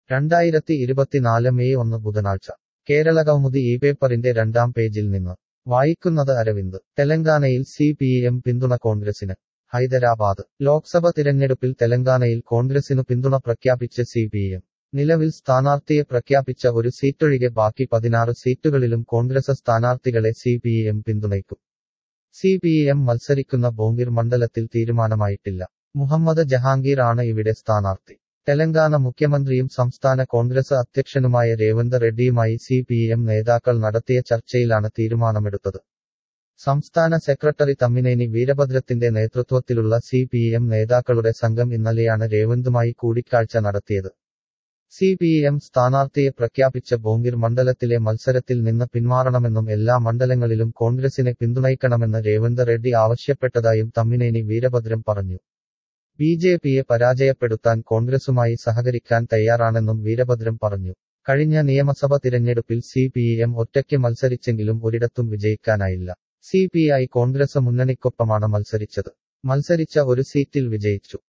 രണ്ടായിരത്തി ഇരുപത്തിനാല് മെയ് ഒന്ന് ബുധനാഴ്ച കേരളകൗമുദി ഈ പേപ്പറിന്റെ രണ്ടാം പേജിൽ നിന്ന് വായിക്കുന്നത് അരവിന്ദ് തെലങ്കാനയിൽ സി പി എം പിന്തുണ കോൺഗ്രസിന് ഹൈദരാബാദ് ലോക്സഭ തിരഞ്ഞെടുപ്പിൽ തെലങ്കാനയിൽ കോൺഗ്രസിനു പിന്തുണ പ്രഖ്യാപിച്ച് സി പി എം നിലവിൽ സ്ഥാനാർത്ഥിയെ പ്രഖ്യാപിച്ച ഒരു സീറ്റൊഴികെ ബാക്കി പതിനാറ് സീറ്റുകളിലും കോൺഗ്രസ് സ്ഥാനാർത്ഥികളെ സി പി എം പിന്തുണയ്ക്കും സി പി എം മത്സരിക്കുന്ന ബോംഗിർ മണ്ഡലത്തിൽ തീരുമാനമായിട്ടില്ല മുഹമ്മദ് ജഹാംഗീർ ആണ് ഇവിടെ സ്ഥാനാർത്ഥി തെലങ്കാന മുഖ്യമന്ത്രിയും സംസ്ഥാന കോൺഗ്രസ് അധ്യക്ഷനുമായ രേവന്ത് റെഡ്ഡിയുമായി സി പി എം നേതാക്കൾ നടത്തിയ ചർച്ചയിലാണ് തീരുമാനമെടുത്തത് സംസ്ഥാന സെക്രട്ടറി തമ്മിനേനി വീരഭദ്രത്തിന്റെ നേതൃത്വത്തിലുള്ള സി പി എം നേതാക്കളുടെ സംഘം ഇന്നലെയാണ് രേവന്തുമായി കൂടിക്കാഴ്ച നടത്തിയത് സി പി എം സ്ഥാനാർത്ഥിയെ പ്രഖ്യാപിച്ച ബോംഗിർ മണ്ഡലത്തിലെ മത്സരത്തിൽ നിന്ന് പിന്മാറണമെന്നും എല്ലാ മണ്ഡലങ്ങളിലും കോൺഗ്രസിനെ പിന്തുണയ്ക്കണമെന്ന് രേവന്ത് റെഡ്ഡി ആവശ്യപ്പെട്ടതായും തമ്മിനേനി വീരഭദ്രം പറഞ്ഞു ബി ജെ പിയെ പരാജയപ്പെടുത്താൻ കോൺഗ്രസുമായി സഹകരിക്കാൻ തയ്യാറാണെന്നും വീരഭദ്രം പറഞ്ഞു കഴിഞ്ഞ നിയമസഭ തിരഞ്ഞെടുപ്പിൽ സി പി എം ഒറ്റയ്ക്ക് മത്സരിച്ചെങ്കിലും ഒരിടത്തും വിജയിക്കാനായില്ല സി പി ഐ കോൺഗ്രസ് മുന്നണിക്കൊപ്പമാണ് മത്സരിച്ചത് മത്സരിച്ച ഒരു സീറ്റിൽ വിജയിച്ചു